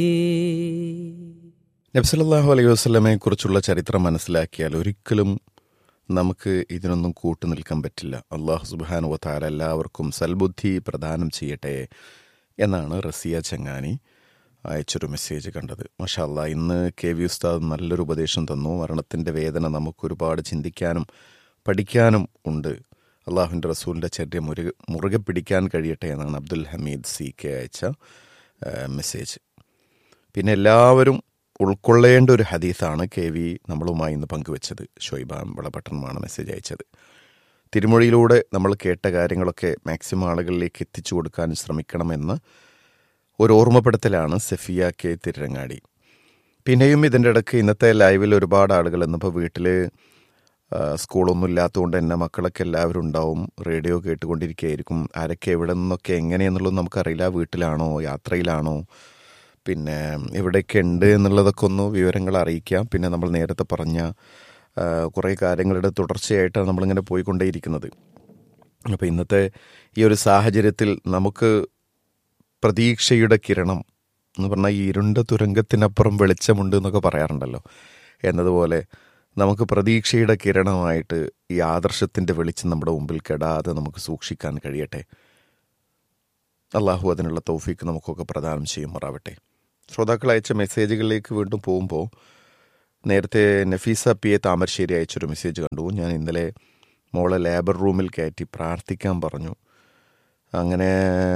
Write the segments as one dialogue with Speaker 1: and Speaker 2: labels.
Speaker 1: നബ്സലല്ലാഹു അലൈഹി വസ്ലമയെ കുറിച്ചുള്ള ചരിത്രം മനസ്സിലാക്കിയാൽ ഒരിക്കലും നമുക്ക് ഇതിനൊന്നും കൂട്ടു നിൽക്കാൻ പറ്റില്ല അള്ളാഹു സുബാനു താര എല്ലാവർക്കും സൽബുദ്ധി പ്രദാനം ചെയ്യട്ടെ എന്നാണ് റസിയ ചങ്ങാനി അയച്ചൊരു മെസ്സേജ് കണ്ടത് മഷാല്ല ഇന്ന് കെ വി ഉസ്താദ് നല്ലൊരു ഉപദേശം തന്നു മരണത്തിൻ്റെ വേദന നമുക്ക് ഒരുപാട് ചിന്തിക്കാനും പഠിക്കാനും ഉണ്ട് അള്ളാഹുവിൻ്റെ റസൂലിൻ്റെ ചര്യ മുറുകെ മുറുകെ പിടിക്കാൻ കഴിയട്ടെ എന്നാണ് അബ്ദുൽ ഹമീദ് സി കെ അയച്ച ഏഹ്, മെസ്സേജ് പിന്നെ എല്ലാവരും ഉൾക്കൊള്ളേണ്ട ഒരു ഹദീസാണ് കെ വി നമ്മളുമായി ഇന്ന് പങ്കുവച്ചത് ഷൊയ്ബാം വളപട്ടണമാണ് മെസ്സേജ് അയച്ചത് തിരുമൊഴിയിലൂടെ നമ്മൾ കേട്ട കാര്യങ്ങളൊക്കെ മാക്സിമം ആളുകളിലേക്ക് എത്തിച്ചു കൊടുക്കാൻ ശ്രമിക്കണമെന്ന് ഒരു ഓർമ്മപ്പെടുത്തലാണ് സെഫിയ കെ തിരുരങ്ങാടി പിന്നെയും ഇതിൻ്റെ ഇടയ്ക്ക് ഇന്നത്തെ ലൈവിൽ ഒരുപാട് ആളുകൾ ഇന്നിപ്പോൾ വീട്ടിൽ സ്കൂളൊന്നും ഇല്ലാത്തതുകൊണ്ട് തന്നെ മക്കളൊക്കെ എല്ലാവരും ഉണ്ടാവും റേഡിയോ കേട്ടുകൊണ്ടിരിക്കുകയായിരിക്കും ആരൊക്കെ എവിടെ നിന്നൊക്കെ എങ്ങനെയെന്നുള്ളത് നമുക്കറിയില്ല വീട്ടിലാണോ യാത്രയിലാണോ പിന്നെ എവിടെയൊക്കെ ഉണ്ട് എന്നുള്ളതൊക്കെ ഒന്ന് വിവരങ്ങൾ അറിയിക്കാം പിന്നെ നമ്മൾ നേരത്തെ പറഞ്ഞ ആ, കുറേ കാര്യങ്ങളുടെ തുടർച്ചയായിട്ടാണ് നമ്മളിങ്ങനെ പോയിക്കൊണ്ടേയിരിക്കുന്നത് അപ്പോൾ ഇന്നത്തെ ഈ ഒരു സാഹചര്യത്തിൽ നമുക്ക് പ്രതീക്ഷയുടെ കിരണം എന്ന് പറഞ്ഞാൽ ഈ ഇരുണ്ട തുരങ്കത്തിനപ്പുറം വെളിച്ചമുണ്ട് എന്നൊക്കെ പറയാറുണ്ടല്ലോ എന്നതുപോലെ നമുക്ക് പ്രതീക്ഷയുടെ കിരണമായിട്ട് ഈ ആദർശത്തിൻ്റെ വെളിച്ചം നമ്മുടെ മുമ്പിൽ കെടാതെ നമുക്ക് സൂക്ഷിക്കാൻ കഴിയട്ടെ അള്ളാഹു അതിനുള്ള തൗഫീക്ക് നമുക്കൊക്കെ പ്രദാനം ചെയ്യുമാറാവട്ടെ ശ്രോതാക്കൾ അയച്ച മെസ്സേജുകളിലേക്ക് വീണ്ടും പോകുമ്പോൾ നേരത്തെ നഫീസ പി എ താമരശ്ശേരി അയച്ചൊരു മെസ്സേജ് കണ്ടു ഞാൻ ഇന്നലെ മോളെ ലേബർ റൂമിൽ കയറ്റി പ്രാർത്ഥിക്കാൻ പറഞ്ഞു അങ്ങനെ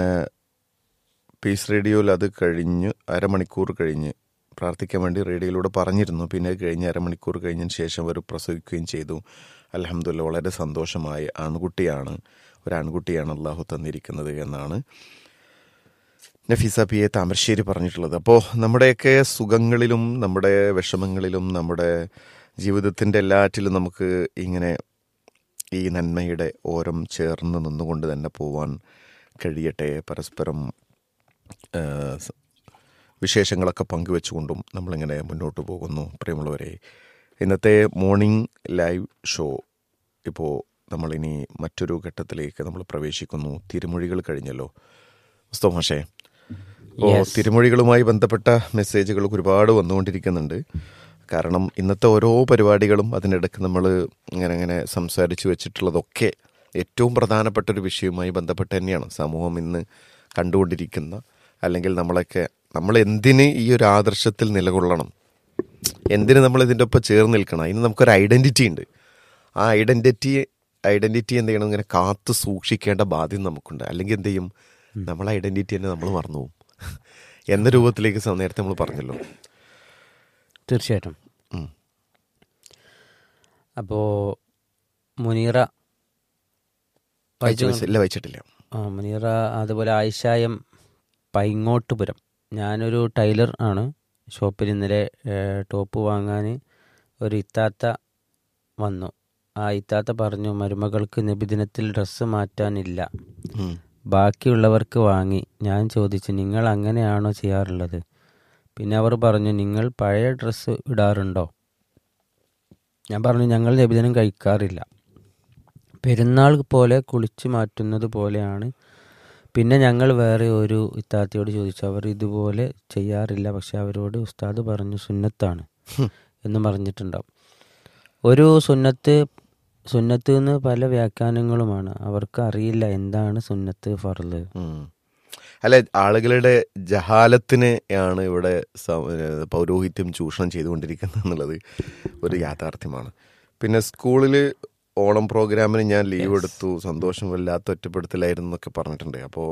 Speaker 1: പീസ് റേഡിയോയിൽ അത് കഴിഞ്ഞ് അരമണിക്കൂർ കഴിഞ്ഞ് പ്രാർത്ഥിക്കാൻ വേണ്ടി റേഡിയോയിലൂടെ പറഞ്ഞിരുന്നു പിന്നെ അത് കഴിഞ്ഞ് അരമണിക്കൂർ കഴിഞ്ഞതിന് ശേഷം അവർ പ്രസവിക്കുകയും ചെയ്തു അലഹമ്മദില്ല വളരെ സന്തോഷമായി ആൺകുട്ടിയാണ് ഒരു ആൺകുട്ടിയാണ് അള്ളാഹു തന്നിരിക്കുന്നത് എന്നാണ് നഫീസ പി എ താമരശ്ശേരി പറഞ്ഞിട്ടുള്ളത് അപ്പോൾ നമ്മുടെയൊക്കെ സുഖങ്ങളിലും നമ്മുടെ വിഷമങ്ങളിലും നമ്മുടെ ജീവിതത്തിൻ്റെ എല്ലാറ്റിലും നമുക്ക് ഇങ്ങനെ ഈ നന്മയുടെ ഓരം ചേർന്ന് നിന്നുകൊണ്ട് തന്നെ പോവാൻ കഴിയട്ടെ പരസ്പരം ആ, സ- വിശേഷങ്ങളൊക്കെ പങ്കുവെച്ചുകൊണ്ടും നമ്മളിങ്ങനെ മുന്നോട്ട് പോകുന്നു പ്രിയമുള്ളവരെ ഇന്നത്തെ മോർണിംഗ് ലൈവ് ഷോ ഇപ്പോൾ നമ്മളിനി മറ്റൊരു ഘട്ടത്തിലേക്ക് നമ്മൾ പ്രവേശിക്കുന്നു തിരുമൊഴികൾ കഴിഞ്ഞല്ലോ മുസ്തഫ മാഷേ അപ്പോൾ
Speaker 2: Yes.
Speaker 1: തിരുമൊഴികളുമായി ബന്ധപ്പെട്ട മെസ്സേജുകൾ ഒരുപാട് വന്നുകൊണ്ടിരിക്കുന്നുണ്ട് കാരണം ഇന്നത്തെ ഓരോ പരിപാടികളും അതിനിടയ്ക്ക് നമ്മൾ ഇങ്ങനെ ഇങ്ങനെ സംസാരിച്ചു വെച്ചിട്ടുള്ളതൊക്കെ ഏറ്റവും പ്രധാനപ്പെട്ട ഒരു വിഷയവുമായി ബന്ധപ്പെട്ട് തന്നെയാണ് സമൂഹം ഇന്ന് കണ്ടുകൊണ്ടിരിക്കുന്ന അല്ലെങ്കിൽ നമ്മളൊക്കെ നമ്മൾ എന്തിന് ഈ ഒരു ആദർശത്തിൽ നിലകൊള്ളണം എന്തിന് നമ്മൾ ഇതിൻ്റെ ഒപ്പം ചേർന്ന് നിൽക്കണം അതിന് നമുക്കൊരു ഐഡൻറ്റിറ്റി ഉണ്ട് ആ ഐഡൻറ്റിറ്റി ഐഡൻറ്റിറ്റി എന്ത് ചെയ്യണം ഇങ്ങനെ കാത്തു സൂക്ഷിക്കേണ്ട ബാധ്യത നമുക്കുണ്ട് അല്ലെങ്കിൽ എന്ത് ചെയ്യും നമ്മളെ ഐഡൻറ്റിറ്റി തന്നെ നമ്മൾ മറന്നു പോകും എന്ന രൂപത്തിലേക്ക് സ- നേരത്തെ നമ്മൾ പറഞ്ഞല്ലോ
Speaker 2: തീർച്ചയായിട്ടും
Speaker 1: ഉം.
Speaker 2: അപ്പോൾ മുനീറ
Speaker 1: വായിച്ച
Speaker 2: വായിച്ചു
Speaker 1: മെസ്സേജ് ഇല്ല വായിച്ചിട്ടില്ല
Speaker 2: ആ മുനീറ അതുപോലെ ആയിഷായം പൈങ്ങോട്ടുപുരം ഞാനൊരു ടൈലർ ആണ് ഷോപ്പിൽ ഇന്നലെ ഏഹ്, ടോപ്പ് വാങ്ങാൻ ഒരു ഇത്താത്ത വന്നു ആ ഇത്താത്ത പറഞ്ഞു മരുമകൾക്ക് നബിദിനത്തിൽ ഡ്രസ്സ് മാറ്റാനില്ല
Speaker 1: ഉം.
Speaker 2: ബാക്കിയുള്ളവർക്ക് വാങ്ങി ഞാൻ ചോദിച്ചു നിങ്ങൾ അങ്ങനെയാണോ ചെയ്യാറുള്ളത് പിന്നെ അവർ പറഞ്ഞു നിങ്ങൾ പഴയ ഡ്രസ്സ് ഇടാറുണ്ടോ ഞാൻ പറഞ്ഞു ഞങ്ങൾ നബിദിനം കഴിക്കാറില്ല പെരുന്നാൾ പോലെ കുളിച്ചു മാറ്റുന്നത് പോലെയാണ് പിന്നെ ഞങ്ങൾ വേറെ ഒരു ഇത്താത്തയോട് ചോദിച്ചു അവർ ഇതുപോലെ ചെയ്യാറില്ല പക്ഷെ അവരോട് ഉസ്താദ് പറഞ്ഞു സുന്നത്താണ് എന്ന് പറഞ്ഞിട്ടുണ്ടാവും ഒരു സുന്നത്ത് സുന്നത്ത് എന്ന് പല വ്യാഖ്യാനങ്ങളുമാണ് അവർക്ക് അറിയില്ല എന്താണ് സുന്നത്ത് ഫർള്
Speaker 1: ഉം. അല്ല ആളുകളുടെ ജഹാലത്തിന് ആണ് ഇവിടെ സ- ഏഹ് പൗരോഹിത്യം ചൂഷണം ചെയ്തുകൊണ്ടിരിക്കുന്നത് എന്നുള്ളത് ഒരു യാഥാർത്ഥ്യമാണ് പിന്നെ സ്കൂളിൽ ഓണം പ്രോഗ്രാമിന് ഞാൻ ലീവ് എടുത്തു സന്തോഷം വല്ലാത്ത ഒറ്റപ്പെടുത്തലായിരുന്നു എന്നൊക്കെ പറഞ്ഞിട്ടുണ്ട് അപ്പോൾ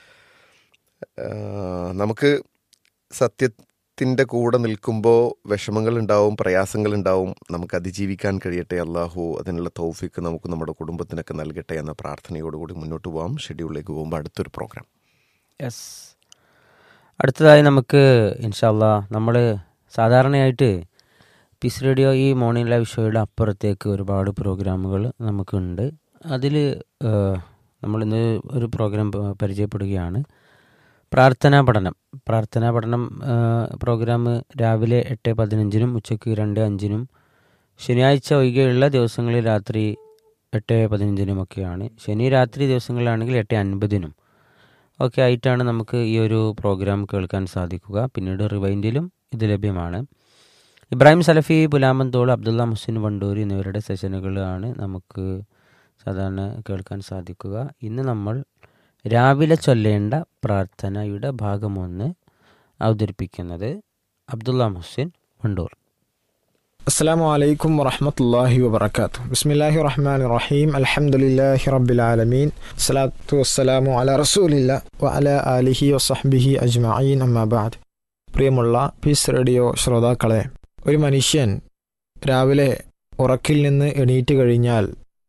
Speaker 1: നമുക്ക് സത്യത്തിൻ്റെ കൂടെ നിൽക്കുമ്പോൾ വിഷമങ്ങൾ ഉണ്ടാവും പ്രയാസങ്ങൾ ഉണ്ടാവും നമുക്ക് അതിജീവിക്കാൻ കഴിയട്ടെ അള്ളാഹു അതിനുള്ള തൗഫിക്ക് നമുക്ക് നമ്മുടെ കുടുംബത്തിനൊക്കെ നൽകട്ടെ എന്ന പ്രാർത്ഥനയോടുകൂടി മുന്നോട്ട് പോകാം ഷെഡ്യൂളിലേക്ക് പോകുമ്പോൾ അടുത്തൊരു പ്രോഗ്രാം
Speaker 2: യെസ് അടുത്തതായി നമുക്ക് ഇൻഷാല്ല നമ്മൾ സാധാരണയായിട്ട് പീസ് റേഡിയോ ഈ മോർണിംഗ് ലൈവ് ഷോയുടെ അപ്പുറത്തേക്ക് ഒരുപാട് പ്രോഗ്രാമുകൾ നമുക്കുണ്ട് അതിൽ നമ്മളിന്ന് ഒരു പ്രോഗ്രാം പ- പരിചയപ്പെടുകയാണ് പ്രാർത്ഥനാ പഠനം പ്രാർത്ഥനാ പഠനം പ്രോഗ്രാം രാവിലെ എട്ട് പതിനഞ്ചിനും ഉച്ചയ്ക്ക് രണ്ട് അഞ്ചിനും ശനിയാഴ്ച ഒഴികെയുള്ള ദിവസങ്ങളിൽ രാത്രി എട്ട് പതിനഞ്ചിനുമൊക്കെയാണ് ശനി രാത്രി ദിവസങ്ങളിലാണെങ്കിൽ എട്ട് അൻപതിനും ഒക്കെ ആയിട്ടാണ് നമുക്ക് ഈ ഒരു പ്രോഗ്രാം കേൾക്കാൻ സാധിക്കുക പിന്നീട് റിവൈൻഡിലും ഇത് ലഭ്യമാണ് ഇബ്രാഹിം സലഫി പുലാമന്തോൾ അബ്ദുള്ള മുഹസിൻ വണ്ടൂർ എന്നിവരുടെ സെഷനുകളാണ് നമുക്ക് സാധാരണ കേൾക്കാൻ സാധിക്കുക ഇന്ന് നമ്മൾ രാവിലെ ചൊല്ലേണ്ട പ്രാർത്ഥനയുടെ ഭാഗമൊന്ന് അവതരിപ്പിക്കുന്നത് അബ്ദുള്ള മുഹസിൻ വണ്ടൂർ
Speaker 3: السلام عليكم ورحمة الله وبركاته بسم الله الرحمن الرحيم الحمد لله رب العالمين الصلاة والسلام على رسول الله وعلى آله وصحبه أجمعين أما بعد പ്രിയമുള്ള പീസ് റേഡിയോ ശ്രോതാക്കളെ ഒരു മനുഷ്യൻ രാവിലെ ഉറക്കിൽ നിന്ന് എണീറ്റ് കഴിഞ്ഞാൽ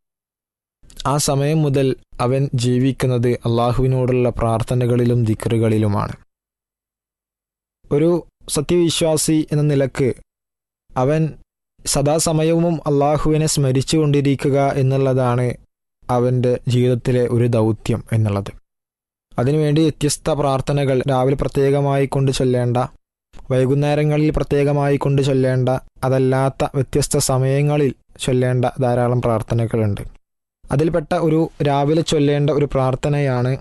Speaker 3: ആ സമയം മുതൽ അവൻ ജീവിക്കുന്നത് അള്ളാഹുവിനോടുള്ള പ്രാർത്ഥനകളിലും ദിക്കറുകളിലുമാണ് ഒരു സത്യവിശ്വാസി എന്ന നിലക്ക് അവൻ സദാസമയവും അള്ളാഹുവിനെ സ്മരിച്ചുകൊണ്ടിരിക്കുക എന്നുള്ളതാണ് അവൻ്റെ ജീവിതത്തിലെ ഒരു ദൗത്യം എന്നുള്ളത് അതിനുവേണ്ടി വ്യത്യസ്ത പ്രാർത്ഥനകൾ രാവിലെ പ്രത്യേകമായി കൊണ്ട് ചൊല്ലേണ്ട വൈകുന്നേരങ്ങളിൽ പ്രത്യേകമായി കൊണ്ട് ചൊല്ലേണ്ട അതല്ലാത്ത വ്യത്യസ്ത സമയങ്ങളിൽ ചൊല്ലേണ്ട ധാരാളം പ്രാർത്ഥനകളുണ്ട് അതിൽപ്പെട്ട ഒരു രാവിലെ ചൊല്ലേണ്ട ഒരു പ്രാർത്ഥനയാണ്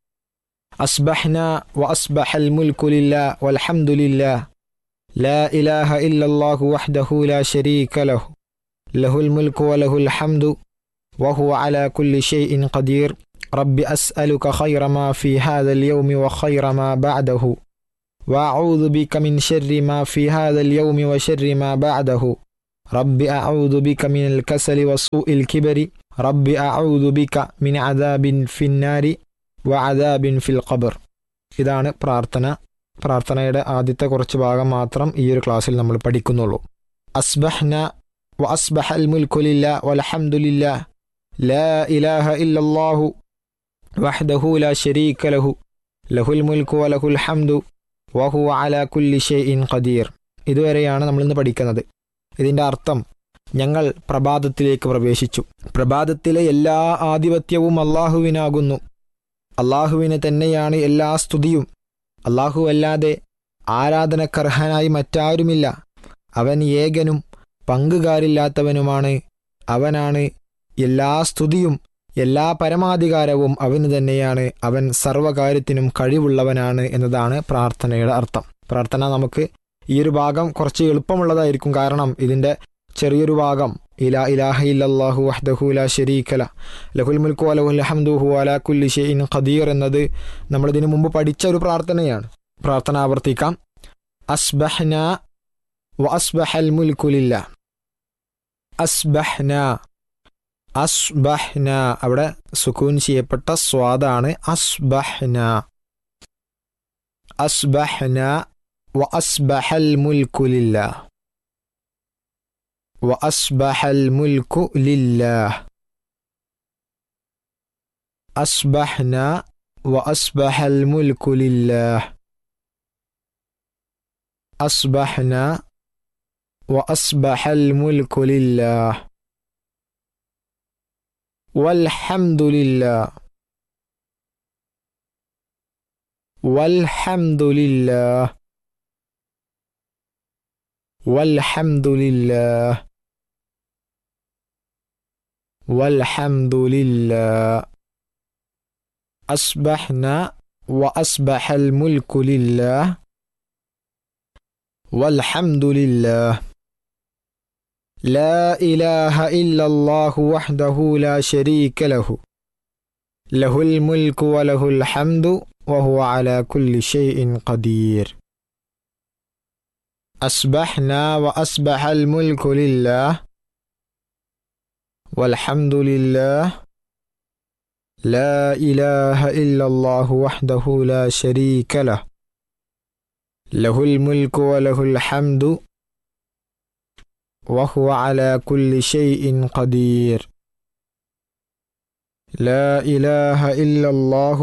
Speaker 3: അസ്ബഹ്ന വ അസ്ബഹൽ മുൽക്കുലില്ല വൽഹംദുലില്ലാ لا إله إلا الله وحده لا شريك له له الملك وله الحمد وهو على كل شيء قدير رب أسألك خير ما في هذا اليوم وخير ما بعده وأعوذ بك من شر ما في هذا اليوم وشر ما بعده رب أعوذ بك من الكسل وسوء الكبر رب أعوذ بك من عذاب في النار وعذاب في القبر ഇതാണ് പ്രാർത്ഥന പ്രാർത്ഥനയുടെ ആദ്യത്തെ കുറച്ച് ഭാഗം മാത്രം ഈ ഒരു ക്ലാസ്സിൽ നമ്മൾ പഠിക്കുന്നുള്ളൂ അസ്ബഹ്ന വ അസ്ബഹ അൽ മുൽക്കുലില്ല വലഹംദുലില്ല ലാ ഇലാഹ ഇല്ലല്ലാഹു വഹ്ദഹു ലാ ശരീക ലഹു ലഹുൽ മുൽക്കു വലഹുൽ ഹംദു വഹു അല കുല്ലി ഷൈഇൻ ഖദീർ ഇതുവരെയാണ് നമ്മൾ ഇന്ന് പഠിക്കുന്നത് ഇതിൻ്റെ അർത്ഥം ഞങ്ങൾ പ്രഭാതത്തിലേക്ക് പ്രവേശിച്ചു പ്രഭാതത്തിലെ എല്ലാ ആധിപത്യവും അള്ളാഹുവിനാകുന്നു അള്ളാഹുവിന് തന്നെയാണ് എല്ലാ സ്തുതിയും അള്ളാഹു അല്ലാതെ ആരാധനക്കർഹനായി മറ്റാരുമില്ല അവൻ ഏകനും പങ്കുകാരില്ലാത്തവനുമാണ് അവനാണ് എല്ലാ സ്തുതിയും എല്ലാ പരമാധികാരവും അവന് തന്നെയാണ് അവൻ സർവകാര്യത്തിനും കഴിവുള്ളവനാണ് എന്നതാണ് പ്രാർത്ഥനയുടെ അർത്ഥം പ്രാർത്ഥന നമുക്ക് ഈ ഒരു ഭാഗം കുറച്ച് എളുപ്പമുള്ളതായിരിക്കും കാരണം ഇതിൻ്റെ ചെറിയൊരു ഭാഗം ഇലാ ഇലാഹ ഇല്ലല്ലാഹു വഹ്ദഹു ലാ ശരീകല ലഹുൽ മുൽക്കു വലഹുൽ ഹംദുഹു അലാ കുല്ലി ഷൈഇൻ ഖദീർ എന്നത് നമ്മൾ ഇതിനു മുമ്പ് പഠിച്ച ഒരു പ്രാർത്ഥനയാണ് പ്രാർത്ഥന ആവർത്തിക്കാം അസ്ബഹ്ന വ അസ്ബഹൽ മുൽക്കുലില്ല അസ്ബഹ്ന അസ്ബഹ്ന അവിടെ സുക്കൂൻ ചെയ്യപ്പെട്ട സ്വാദാണ് അസ്ബഹ്ന അസ്ബഹ്ന വ അസ്ബഹൽ മുൽക്കുലില്ല وأصبح الملك لله أصبحنا وأصبح الملك لله أصبحنا وأصبح الملك لله والحمد لله والحمد لله والحمد لله والحمد لله أصبحنا وأصبح الملك لله والحمد لله لا إله إلا الله وحده لا شريك له له الملك وله الحمد وهو على كل شيء قدير أصبحنا وأصبح الملك لله والحمد لله لا إله إلا الله وحده لا شريك له له الملك وله الحمد وهو على كل شيء قدير لا إله إلا الله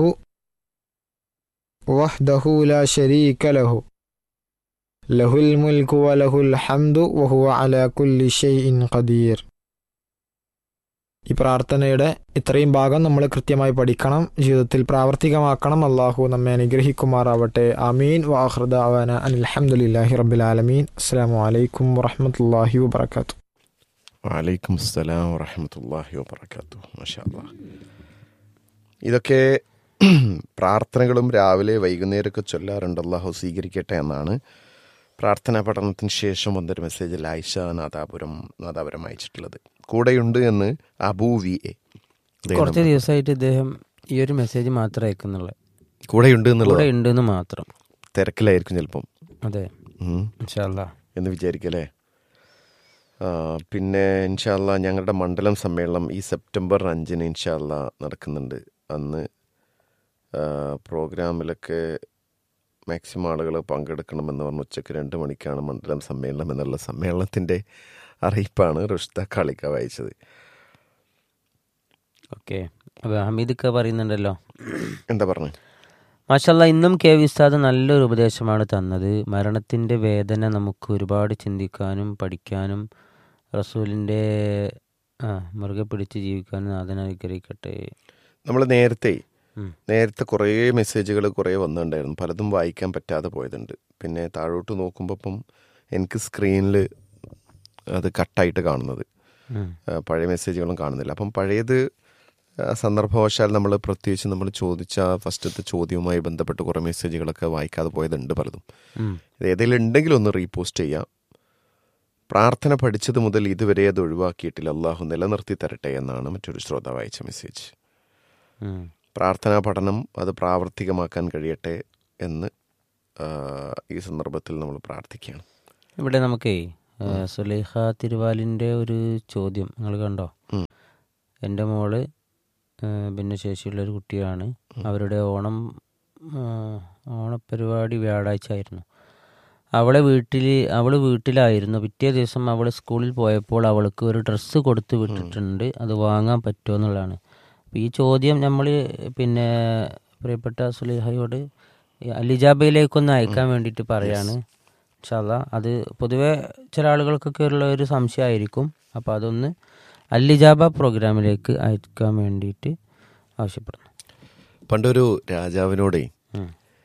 Speaker 3: وحده لا شريك له له الملك وله الحمد وهو على كل شيء قدير ഈ പ്രാർത്ഥനയുടെ ഇത്രയും ഭാഗം നമ്മൾ കൃത്യമായി പഠിക്കണം ജീവിതത്തിൽ പ്രാവർത്തികമാക്കണം അള്ളാഹു നമ്മെ അനുഗ്രഹിക്കുമാറാവട്ടെ അമീൻ വാഹൃദ അവന അനിൽഹമുല്ലാഹി റബ്ബിൽ ആലമീൻ അസ്സാം വലൈക്കും വറഹമത്തല്ലാഹി വബർക്കാത്തു
Speaker 1: വലൈക്കും അസ്സലാം വറഹമത്തല്ലാഹി വബർക്കാത്തു മാഷാ അല്ലാ. ഇതൊക്കെ പ്രാർത്ഥനകളും രാവിലെ വൈകുന്നേരമൊക്കെ ചൊല്ലാറുണ്ട് അള്ളാഹു സ്വീകരിക്കട്ടെ എന്നാണ് പ്രാർത്ഥനാ പഠനത്തിന് ശേഷം വന്നൊരു മെസ്സേജിൽ ആയിഷ നാദാപുരം നാദാപുരം അയച്ചിട്ടുള്ളത് കൂടെയുണ്ട് എന്ന് അബൂ വി എ ദേ
Speaker 2: കുറച്ച്
Speaker 1: നമ്മൾ-
Speaker 2: ദിവസമായിട്ട് ഇദ്ദേഹം ഈ ഒരു മെസ്സേജ് മാത്രമേ അയക്കുന്നുള്ളൂ
Speaker 1: കൂടെയുണ്ട്
Speaker 2: കൂടെ
Speaker 1: എന്നുള്ളത്
Speaker 2: ഉണ്ടെന്ന് മാത്രം
Speaker 1: തിരക്കിലായിരിക്കും ചിലപ്പം
Speaker 2: അതെ
Speaker 1: ഉം.
Speaker 2: ഇൻഷാല്ലാ
Speaker 1: എന്ന് വിചാരിക്കല്ലേ ആ, പിന്നെ ഇൻഷാല്ല ഞങ്ങളുടെ മണ്ഡലം സമ്മേളനം ഈ സെപ്റ്റംബർ അഞ്ചിന് ഇൻഷാല്ല നടക്കുന്നുണ്ട് അന്ന് ആ, പ്രോഗ്രാമിലൊക്കെ മാക്സിമം ആളുകൾ പങ്കെടുക്കണമെന്ന് പറഞ്ഞ് ഉച്ചയ്ക്ക് രണ്ട് മണിക്കാണ് മണ്ഡലം സമ്മേളനം എന്നുള്ള സമ്മേളനത്തിൻ്റെ അറിയിപ്പാണ് റുഷ്ത കാളിക്ക വായിച്ചത്
Speaker 2: ഓക്കെ അപ്പോൾ ഹമീദ് പറയുന്നുണ്ടല്ലോ
Speaker 1: എന്താ പറഞ്ഞു
Speaker 2: മാഷല്ല ഇന്നും കെ വി ഉസ്താദ് നല്ലൊരു ഉപദേശമാണ് തന്നത് മരണത്തിൻ്റെ വേദന നമുക്ക് ഒരുപാട് ചിന്തിക്കാനും പഠിക്കാനും റസൂലിൻ്റെ ആ മുറുകെ പിടിച്ച് ജീവിക്കാനും നാഥൻ അനുഗ്രഹിക്കട്ടെ
Speaker 1: നമ്മൾ നേരത്തെ
Speaker 2: ഉം.
Speaker 1: നേരത്തെ കുറേ മെസ്സേജുകൾ കുറേ വന്നിട്ടുണ്ടായിരുന്നു പലതും വായിക്കാൻ പറ്റാതെ പോയതുണ്ട് പിന്നെ താഴോട്ട് നോക്കുമ്പോൾ ഇപ്പം എനിക്ക് സ്ക്രീനിൽ അത് കട്ടായിട്ട് കാണുന്നത്
Speaker 2: ഉം.
Speaker 1: ആ, പഴയ മെസ്സേജുകളും കാണുന്നില്ല അപ്പം പഴയത് ആ, സന്ദർഭവശാൽ നമ്മൾ പ്രത്യേകിച്ച് നമ്മൾ ചോദിച്ച ആ ഫസ്റ്റത്തെ ചോദ്യവുമായി ബന്ധപ്പെട്ട് കുറേ മെസ്സേജുകളൊക്കെ വായിക്കാതെ പോയതുണ്ട് പലതും
Speaker 2: ഉം.
Speaker 1: ഇത് ഏതെങ്കിലും ഉണ്ടെങ്കിൽ ഒന്ന് റീപോസ്റ്റ് ചെയ്യാം പ്രാർത്ഥന പഠിച്ചത് മുതൽ ഇതുവരെ അത് ഒഴിവാക്കിയിട്ടില്ല അള്ളാഹു നിലനിർത്തി തരട്ടെ എന്നാണ് മറ്റൊരു ശ്രോതാവ് അയച്ച മെസ്സേജ്
Speaker 2: ഉം.
Speaker 1: പ്രാർത്ഥനാ പഠനം അത് പ്രാവർത്തികമാക്കാൻ കഴിയട്ടെ എന്ന് ആ, ഈ സന്ദർഭത്തിൽ നമ്മൾ പ്രാർത്ഥിക്കുകയാണ്
Speaker 2: ഇവിടെ നമുക്കേ ഏ, സുലൈഖ തിരുവാലിൻ്റെ ഒരു ചോദ്യം നിങ്ങൾ കണ്ടോ
Speaker 1: ഉം.
Speaker 2: എൻ്റെ മോള് ഏ, ഭിന്നശേഷിയുള്ള ഒരു കുട്ടിയാണ് അവരുടെ ഓണം ആ, ഓണപ്പരിപാടി വ്യാഴാഴ്ച ആയിരുന്നു അവളെ വീട്ടിൽ അവൾ വീട്ടിലായിരുന്നു പിറ്റേ ദിവസം അവൾ സ്കൂളിൽ പോയപ്പോൾ അവൾക്ക് ഒരു ഡ്രസ്സ് കൊടുത്തു വിട്ടിട്ടുണ്ട് അത് വാങ്ങാൻ പറ്റുമോ എന്നുള്ളതാണ് അപ്പോൾ ഈ ചോദ്യം നമ്മൾ പിന്നെ പ്രിയപ്പെട്ട സുലൈഹയോട് ഈ അലിജാബയിലേക്കൊന്ന് അയക്കാൻ വേണ്ടിയിട്ട് പറയാണ് ഇൻഷാല്ല അത് പൊതുവെ ചില ആളുകൾക്കൊക്കെ ഉള്ള ഒരു സംശയമായിരിക്കും അപ്പോൾ അതൊന്ന് അല്ലിജാബ പ്രോഗ്രാമിലേക്ക് അയക്കാൻ വേണ്ടിയിട്ട് ആവശ്യപ്പെടുന്നു
Speaker 1: പണ്ടൊരു രാജാവിനോടേ
Speaker 2: ഉം.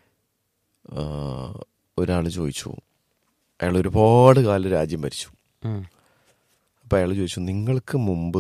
Speaker 1: ഒരാൾ ചോദിച്ചു അയാൾ ഒരുപാട് കാലം രാജ്യം ഭരിച്ചു
Speaker 2: ഉം.
Speaker 1: അപ്പോൾ അയാൾ ചോദിച്ചു നിങ്ങൾക്ക് മുമ്പ്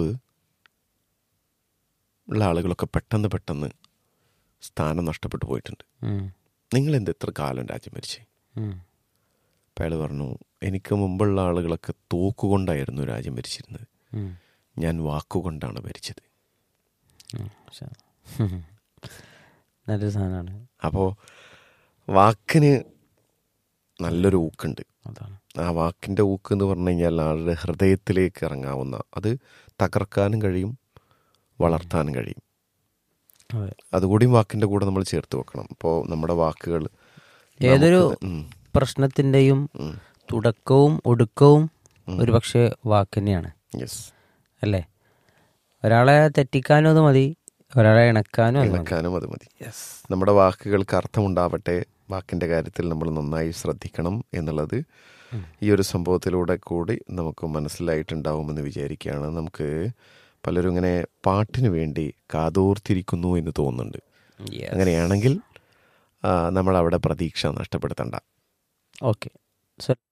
Speaker 1: ഉള്ള ആളുകളൊക്കെ പെട്ടെന്ന് പെട്ടെന്ന് സ്ഥാനം നഷ്ടപ്പെട്ടു പോയിട്ടുണ്ട്
Speaker 2: ഉം.
Speaker 1: നിങ്ങൾ എന്ത് എത്ര കാലം രാജ്യം ഭരിച്ചേ
Speaker 2: ഉം.
Speaker 1: അപ്പോൾ അയാൾ പറഞ്ഞു എനിക്ക് മുമ്പുള്ള ആളുകളൊക്കെ തോക്കുകൊണ്ടായിരുന്നു രാജ്യം ഭരിച്ചിരുന്നത്
Speaker 2: ഉം.
Speaker 1: ഞാൻ വാക്കുകൊണ്ടാണ് ഭരിച്ചത്
Speaker 2: ഉം. ഇൻഷാ അല്ലാ. നല്ലൊരു സാധനമാണ്
Speaker 1: അപ്പോൾ വാക്കിന് നല്ലൊരു ഊക്കുണ്ട്
Speaker 2: അതാണ്
Speaker 1: ആ വാക്കിൻ്റെ ഊക്ക് എന്ന് പറഞ്ഞു കഴിഞ്ഞാൽ ആളുടെ ഹൃദയത്തിലേക്ക് ഇറങ്ങാവുന്ന അത് തകർക്കാനും കഴിയും വളർത്താനും കഴിയും
Speaker 2: അതെ
Speaker 1: അതുകൂടിയും വാക്കിൻ്റെ കൂടെ നമ്മൾ ചേർത്ത് വെക്കണം അപ്പോൾ നമ്മുടെ വാക്കുകൾ
Speaker 2: ഏതൊരു
Speaker 1: നമുക്ക് ഉം,
Speaker 2: പ്രശ്നത്തിൻ്റെയും
Speaker 1: ഉം,
Speaker 2: തുടക്കവും ഒടുക്കവും ഒരുപക്ഷെ വാക്ക് തന്നെയാണ്
Speaker 1: yes.
Speaker 2: അല്ലേ ഒരാളെ തെറ്റിക്കാനും അത് മതി ഒരാളെ ഇണക്കാനും അത് മതി
Speaker 1: ഇണക്കാനും അത് മതി നമ്മുടെ വാക്കുകൾക്ക് അർത്ഥമുണ്ടാവട്ടെ വാക്കിൻ്റെ കാര്യത്തിൽ നമ്മൾ നന്നായി ശ്രദ്ധിക്കണം എന്നുള്ളത് ഈ ഒരു സംഭവത്തിലൂടെ കൂടി നമുക്ക് മനസ്സിലായിട്ടുണ്ടാവുമെന്ന് വിചാരിക്കുകയാണ് നമുക്ക് പലരും ഇങ്ങനെ പാട്ടിന് വേണ്ടി കാതോർത്തിരിക്കുന്നു എന്ന് തോന്നുന്നുണ്ട്
Speaker 2: Yes.
Speaker 1: അങ്ങനെയാണെങ്കിൽ ആ, നമ്മൾ അവിടെ പ്രതീക്ഷ നഷ്ടപ്പെടുത്തണ്ട
Speaker 2: ഓക്കെ സോ